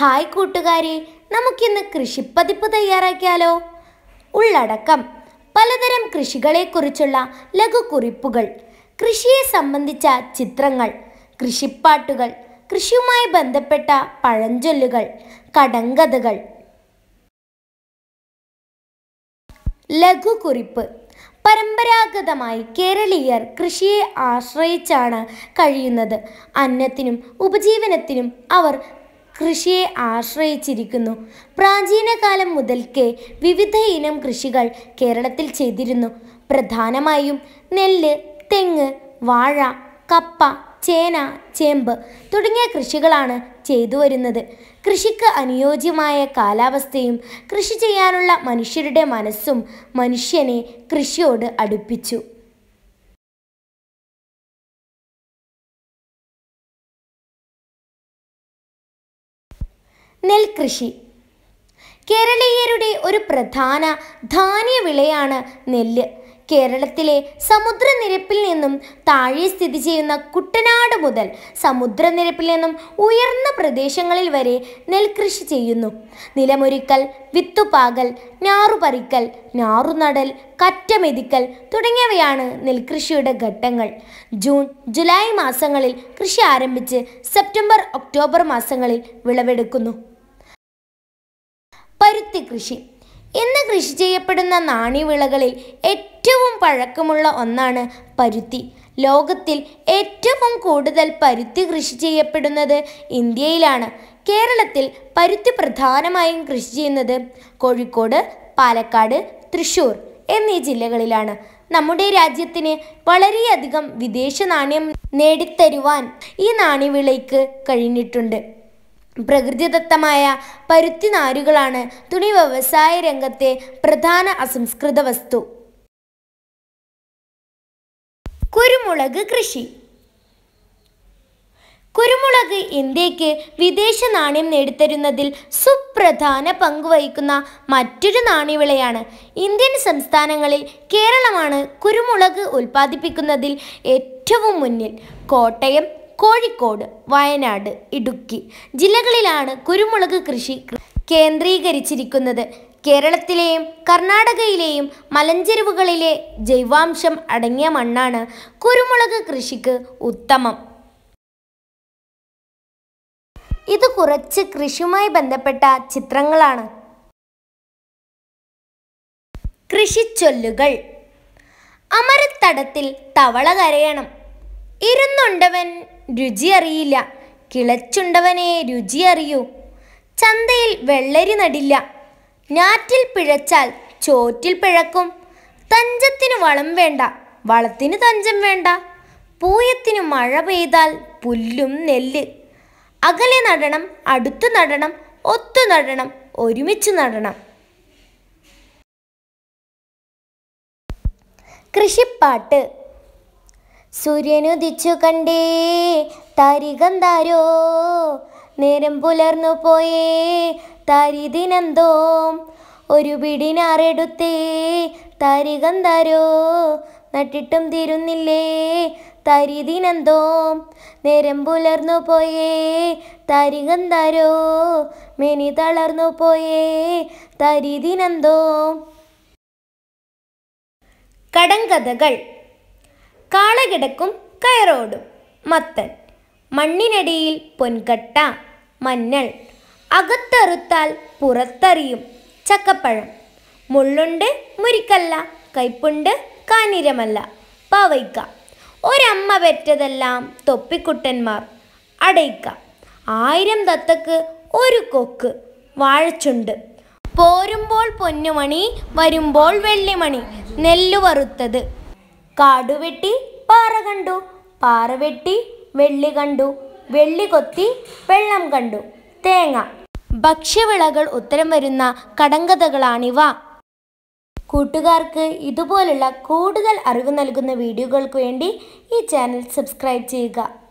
hi കൂട്ടുകാരെ നമുക്കിന്ന് കൃഷിപ്പതിപ്പ് തയ്യാറാക്കിയാലോ ഉള്ളടക്കം പലതരം കൃഷികളെക്കുറിച്ചുള്ള ലഘുക്കുറിപ്പുകൾ കൃഷിയെ സംബന്ധിച്ച ചിത്രങ്ങൾ കൃഷിപ്പാട്ടുകൾ കൃഷിയുമായി ബന്ധപ്പെട്ട പഴഞ്ചൊല്ലുകൾ കടങ്കഥകൾ ലഘുകുറിപ്പ് പരമ്പരാഗതമായി കേരളീയർ കൃഷിയെ ആശ്രയിച്ചാണ് കഴിയുന്നത് അന്നത്തിനും ഉപജീവനത്തിനും അവർ കൃഷിയെ ആശ്രയിച്ചിരിക്കുന്നു പ്രാചീന കാലം മുതൽക്കേ വിവിധ ഇനം കൃഷികൾ കേരളത്തിൽ ചെയ്തിരുന്നു പ്രധാനമായും നെല്ല് തെങ്ങ് വാഴ കപ്പ ചേന ചേമ്പ് തുടങ്ങിയ കൃഷികളാണ് ചെയ്തു വരുന്നത് കൃഷിക്ക് അനുയോജ്യമായ കാലാവസ്ഥയും കൃഷി ചെയ്യാനുള്ള മനുഷ്യരുടെ മനസ്സും മനുഷ്യനെ കൃഷിയോട് അടുപ്പിച്ചു നെൽകൃഷി കേരളീയരുടെ ഒരു പ്രധാന ധാന്യവിളയാണ് നെല്ല് കേരളത്തിലെ സമുദ്രനിരപ്പിൽ നിന്നും താഴെ സ്ഥിതി ചെയ്യുന്ന കുട്ടനാട് മുതൽ സമുദ്രനിരപ്പിൽ നിന്നും ഉയർന്ന പ്രദേശങ്ങളിൽ വരെ നെൽകൃഷി ചെയ്യുന്നു നിലമൊരുക്കൽ വിത്തുപാകൽ ഞാറുപറിക്കൽ ഞാറുനടൽ കറ്റമെതിക്കൽ തുടങ്ങിയവയാണ് നെൽകൃഷിയുടെ ഘട്ടങ്ങൾ ജൂൺ ജൂലൈ മാസങ്ങളിൽ കൃഷി ആരംഭിച്ച് സെപ്റ്റംബർ ഒക്ടോബർ മാസങ്ങളിൽ വിളവെടുക്കുന്നു പരുത്തി കൃഷി ഇന്ന് കൃഷി ചെയ്യപ്പെടുന്ന നാണ്യവിളകളിൽ ഏറ്റവും പഴക്കമുള്ള ഒന്നാണ് പരുത്തി ലോകത്തിൽ ഏറ്റവും കൂടുതൽ പരുത്തി കൃഷി ചെയ്യപ്പെടുന്നത് ഇന്ത്യയിലാണ് കേരളത്തിൽ പരുത്തി പ്രധാനമായും കൃഷി ചെയ്യുന്നത് കോഴിക്കോട് പാലക്കാട് തൃശ്ശൂർ എന്നീ ജില്ലകളിലാണ് നമ്മുടെ രാജ്യത്തിന് വളരെയധികം വിദേശ നാണ്യം നേടിത്തരുവാൻ ഈ നാണ്യവിളയ്ക്ക് കഴിഞ്ഞിട്ടുണ്ട് പ്രകൃതിദത്തമായ പരുത്തി നാരുകളാണ് തുണി വ്യവസായ രംഗത്തെ പ്രധാന അസംസ്കൃത വസ്തു കുരുമുളക് കൃഷി കുരുമുളക് ഇന്ത്യക്ക് വിദേശ നാണ്യം നേടിത്തരുന്നതിൽ സുപ്രധാന പങ്ക് വഹിക്കുന്ന മറ്റൊരു നാണ്യവിളയാണ് ഇന്ത്യൻ സംസ്ഥാനങ്ങളിൽ കേരളമാണ് കുരുമുളക് ഉൽപ്പാദിപ്പിക്കുന്നതിൽ ഏറ്റവും മുന്നിൽ കോട്ടയം കോഴിക്കോട് വയനാട് ഇടുക്കി ജില്ലകളിലാണ് കുരുമുളക് കൃഷി കേന്ദ്രീകരിച്ചിരിക്കുന്നത് കേരളത്തിലെയും കർണാടകയിലെയും മലഞ്ചെരുവുകളിലെ ജൈവാംശം അടങ്ങിയ മണ്ണാണ് കുരുമുളക് കൃഷിക്ക് ഉത്തമം ഇത് കുറച്ച് കൃഷിയുമായി ബന്ധപ്പെട്ട ചിത്രങ്ങളാണ് കൃഷിച്ചൊല്ലുകൾ അമരത്തടത്തിൽ തവള കരയണം ഇരുന്നുണ്ടവൻ രുചി അറിയില്ല കിളച്ചുണ്ടവനെ രുചി അറിയൂ ചന്തയിൽ വെള്ളരി നടില്ല ഞാറ്റിൽ പിഴച്ചാൽ ചോറ്റിൽ പിഴക്കും തഞ്ചത്തിന് വളം വേണ്ട വളത്തിന് തഞ്ചം വേണ്ട പൂയത്തിന് മഴ പെയ്താൽ പുല്ലും നെല്ല് അകലെ നടണം അടുത്തു നടണം ഒത്തു നടണം ഒരുമിച്ച് നടണം കൃഷിപ്പാട്ട് സൂര്യനുദിച്ചു കണ്ടേ താരികന്താരോ നേരം പുലർന്നു പോയേ താരിദിനെന്തോ ഒരു പിടിനാറെടുത്തേ താരികന്താരോ നട്ടിട്ടും തീരുന്നില്ലേ തരിദിനെന്തോ നേരം പുലർന്നു പോയേ താരികന്താരോ മെനി തളർന്നു പോയേ തരിദിനെന്തോ കടങ്കഥകൾ കാളകിടക്കും കയറോടും മത്തൻ മണ്ണിനടിയിൽ പൊൻകട്ട മഞ്ഞൾ അകത്തറുത്താൽ പുറത്തറിയും ചക്കപ്പഴം മുള്ളുണ്ട് മുരിക്കല്ല കൈപ്പുണ്ട് കാനിരമല്ല പവയ്ക്ക ഒരമ്മ പെറ്റതെല്ലാം തൊപ്പിക്കുട്ടന്മാർ അടയ്ക്ക ആയിരം തത്തക്ക് ഒരു കൊക്ക് വാഴച്ചുണ്ട് പോരുമ്പോൾ പൊന്നുമണി വരുമ്പോൾ വെള്ളിമണി നെല്ലു വറുത്തത് കാടുവെട്ടി പാറ കണ്ടു പാറ വെട്ടി വെള്ളി കണ്ടു വെള്ളി കൊത്തി വെള്ളം കണ്ടു തേങ്ങ ഭക്ഷ്യവിളകൾ ഉത്തരം വരുന്ന കടങ്കഥകളാണിവ കൂട്ടുകാർക്ക് ഇതുപോലുള്ള കൂടുതൽ അറിവ് നൽകുന്ന വീഡിയോകൾക്ക് വേണ്ടി ഈ ചാനൽ സബ്സ്ക്രൈബ് ചെയ്യുക